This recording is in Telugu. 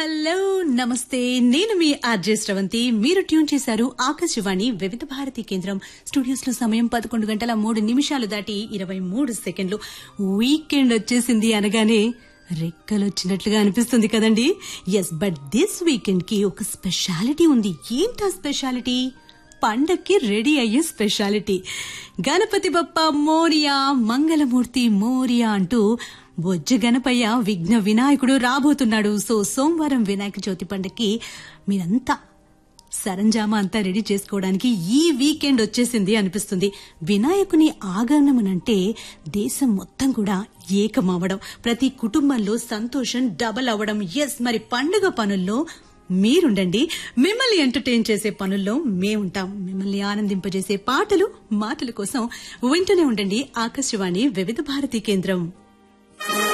హలో నమస్తే నేను మీ ఆర్జే శ్రవంతి మీరు ట్యూన్ చేశారు ఆకాశవాణి వివిధ భారతి కేంద్రం స్టూడియోస్ లో సమయం పదకొండు గంటల మూడు నిమిషాలు దాటి ఇరవై మూడు సెకండ్లు వీకెండ్ వచ్చేసింది అనగానే రెక్కలొచ్చినట్లుగా అనిపిస్తుంది కదండి ఎస్ బట్ దిస్ వీకెండ్ కి ఒక స్పెషాలిటీ ఉంది ఏంటా స్పెషాలిటీ పండక్కి రెడీ అయ్యే స్పెషాలిటీ గణపతి బప్ప మోరియా మంగళమూర్తి మోరియా అంటూ బొజ్జ గణపయ్య విఘ్న వినాయకుడు రాబోతున్నాడు సో సోమవారం వినాయక చవితి పండక్కి మీరంతా సరంజామా అంతా రెడీ చేసుకోవడానికి ఈ వీకెండ్ వచ్చేసింది అనిపిస్తుంది వినాయకుని ఆగమనంటే దేశం మొత్తం కూడా ఏకమవడం ప్రతి కుటుంబంలో సంతోషం డబల్ అవ్వడం ఎస్ మరి పండుగ పనుల్లో మీరుండండి మిమ్మల్ని ఎంటర్టైన్ చేసే పనుల్లో మేముంటాం మిమ్మల్ని ఆనందింపజేసే పాటలు మాటల కోసం వింటూనే ఉండండి ఆకాశవాణి వివిధ భారతి కేంద్రం